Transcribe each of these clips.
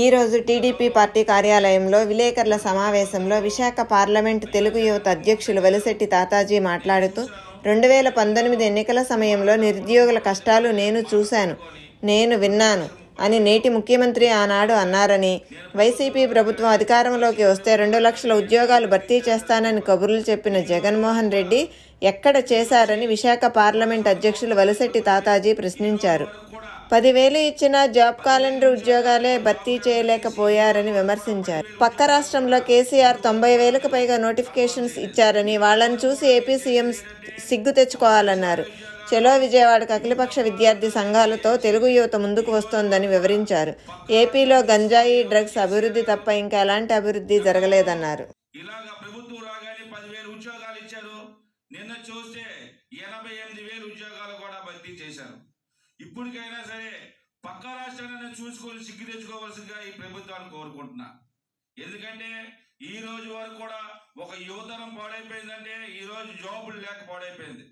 ఈరోజు TDP party కార్యాలయంలో విలేకరుల సమావేశంలో విశాఖ పార్లమెంట్ తెలుగు యువత అధ్యక్షులు వలిశెట్టి తాతాజీ మాట్లాడుతూ రెండు వేల పంతొమ్మిది ఎన్నికల సమయంలో నిరుద్యోగుల కష్టాలు నేను చూశాను నేను విన్నాను అని నేటి ముఖ్యమంత్రి ఆనాడు అన్నారని వైసీపీ ప్రభుత్వం అధికారంలోకి వస్తే రెండు లక్షల ఉద్యోగాలు భర్తీ చేస్తానని కబుర్లు చెప్పిన జగన్మోహన్ రెడ్డి ఎక్కడ చేశారని విశాఖ పార్లమెంట్ అధ్యక్షులు వలిశెట్టి తాతాజీ ప్రశ్నించారు పదివేలు ఇచ్చిన జాబ్ క్యాలెండర్ ఉద్యోగాలే భర్తీ చేయలేకపోయారని విమర్శించారు పక్క రాష్ట్రంలో కేసీఆర్ తొంభై వేలకు పైగా నోటిఫికేషన్స్ ఇచ్చారని వాళ్ళని చూసి ఏపీ సీఎం సిగ్గు తెచ్చుకోవాలన్నారు చెలో విజయవాడకు అఖిలపక్ష విద్యార్థి సంఘాలతో తెలుగు యువత ముందుకు వస్తోందని వివరించారు ఏపీలో గంజాయి డ్రగ్స్ అభివృద్ధి తప్ప ఇంకా ఎలాంటి అభివృద్ధి జరగలేదన్నారు ఇలాగ ప్రభుత్వం రాగానే పదివేలు ఉద్యోగాలు ఇచ్చారు నిన్న చూస్తే ఎనభై ఎనిమిది వేలు ఉద్యోగాలు కూడా భర్తీ చేశారు ఇప్పటికైనా సరే పక్క రాష్ట్రాన్ని చూసుకొని సిగ్గు తెచ్చుకోవాల్సిందిగా ఈ ప్రభుత్వాన్ని కోరుకుంటున్నా ఎందుకంటే ఈ రోజు వరకు కూడా ఒక యువతరం పాడైపోయిందంటే ఈ రోజు జాబులు లేక పాడైపోయింది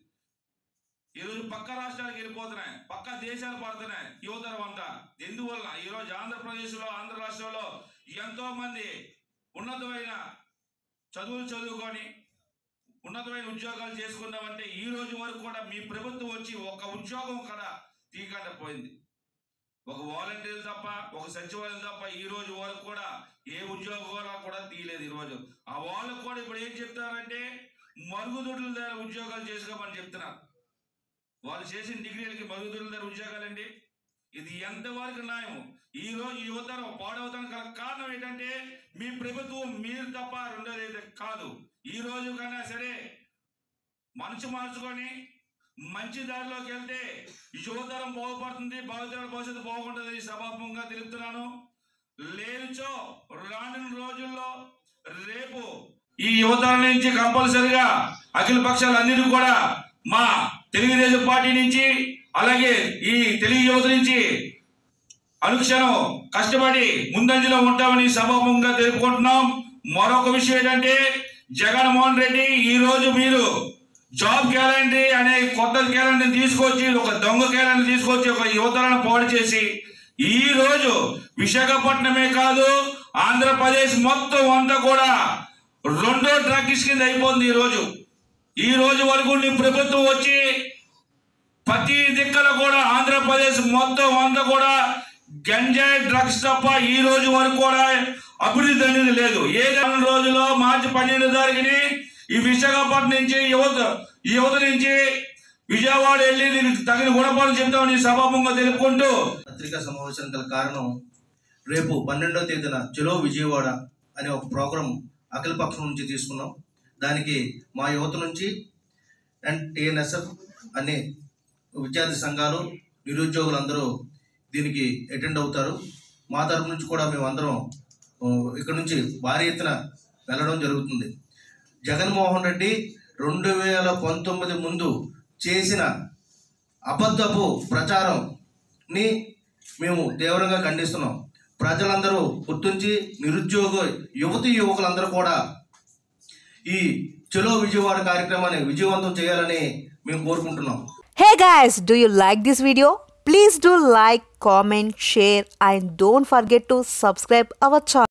ఈ రోజు పక్క రాష్ట్రాలకు వెళ్ళిపోతున్నాయి పక్క దేశాలు పడుతున్నాయి యువతరం అంతా ఎందువల్ల ఈ రోజు ఆంధ్రప్రదేశ్ లో ఆంధ్ర రాష్ట్రంలో ఎంతో మంది ఉన్నతమైన చదువులు చదువుకొని ఉన్నతమైన ఉద్యోగాలు చేసుకున్నామంటే ఈ రోజు వరకు కూడా మీ ప్రభుత్వం వచ్చి ఒక ఉద్యోగం కూడా తీయకుండా పోయింది ఒక వాలంటీర్ తప్ప ఒక సచివాలయం తప్ప ఈ రోజు వరకు కూడా ఏ ఉద్యోగాలు కూడా తీయలేదు ఈ రోజు ఆ వాళ్ళకు కూడా ఇప్పుడు ఏం చెప్తారంటే మరుగుదొడ్ల దగ్గర ఉద్యోగాలు చేసుకోమని చెప్తున్నారు వాళ్ళు చేసిన డిగ్రీలకి మరుగుదొడ్ల దగ్గర ఉద్యోగాలండి ఇది ఎంతవరకు న్యాయం ఈ రోజు యువతరం పాడవతానికి గల కారణం ఏంటంటే మీ ప్రభుత్వం మీరు తప్ప రెండోది అయితే కాదు ఈ రోజు కన్నా సరే మనసు మార్చుకొని మంచి దారిలోకి వెళ్తే యువతరం బాగుపడుతుంది భావితరాల భవిష్యత్తు బాగుంటుంది సభాముఖంగా తెలుపుతున్నాను లేనిచో రానున్న రోజుల్లో రేపు ఈ యువతరం నుంచి కంపల్సరిగా అఖిల పక్షాలన్నిటి కూడా మా తెలుగుదేశం పార్టీ నుంచి అలాగే ఈ తెలుగు యువత నుంచి అనుక్షణం కష్టపడి ముందంజలో ఉంటామని సభాముఖంగా తెలుపుకుంటున్నాం మరొక విషయం ఏంటంటే జగన్మోహన్ రెడ్డి ఈ రోజు మీరు జాబ్ క్యాలెండర్ అనే కొత్త క్యాలెండర్ తీసుకొచ్చి ఒక దొంగ క్యాలెండర్ తీసుకొచ్చి ఒక యువతలను పాడు చేసి ఈ రోజు విశాఖపట్నమే కాదు ఆంధ్రప్రదేశ్ మొత్తం అంతా కూడా రెండో డ్రగ్స్ కింద అయిపోతుంది ఈ రోజు ఈ రోజు వరకు నీ ప్రభుత్వం వచ్చి ప్రతి దిక్కల కూడా ఆంధ్రప్రదేశ్ మొత్తం అంతా కూడా గంజాయి డ్రగ్స్ తప్ప ఈ రోజు వరకు కూడా అభివృద్ధి అనేది లేదు ఏ రోజులో మార్చి పన్నెండు తారీఖుని ఈ విశాఖపట్నం నుంచి యువత ఈ యువత నుంచి విజయవాడ వెళ్ళి దీనికి తగిన గుణపాఠం చెప్తామని సభాముఖంగా తెలుపుకుంటూ పత్రికా సమావేశం గల కారణం రేపు పన్నెండవ తేదీన చెలో విజయవాడ అనే ఒక ప్రోగ్రాం అఖిల పక్షం నుంచి తీసుకున్నాం దానికి మా యువత నుంచి అండ్ టిఎన్ఎస్ఎఫ్ అనే విద్యార్థి సంఘాలు నిరుద్యోగులు అందరూ దీనికి అటెండ్ అవుతారు మా తరపు నుంచి కూడా మేము అందరం ఆ, ఇక్కడ నుంచి భారీ ఎత్తున వెళ్ళడం జరుగుతుంది జగన్మోహన్ రెడ్డి రెండు వేల పంతొమ్మిది ముందు చేసిన అబద్ధపు ప్రచారంని మేము తీవ్రంగా ఖండిస్తున్నాం ప్రజలందరూ గుర్తుంచి నిరుద్యోగ యువతి యువకులందరూ కూడా ఈ చెలో విజయవాడ కార్యక్రమాన్ని విజయవంతం చేయాలని మేము కోరుకుంటున్నాం Hey guys, do you like this video? Please do like, comment, share and don't forget to subscribe our channel.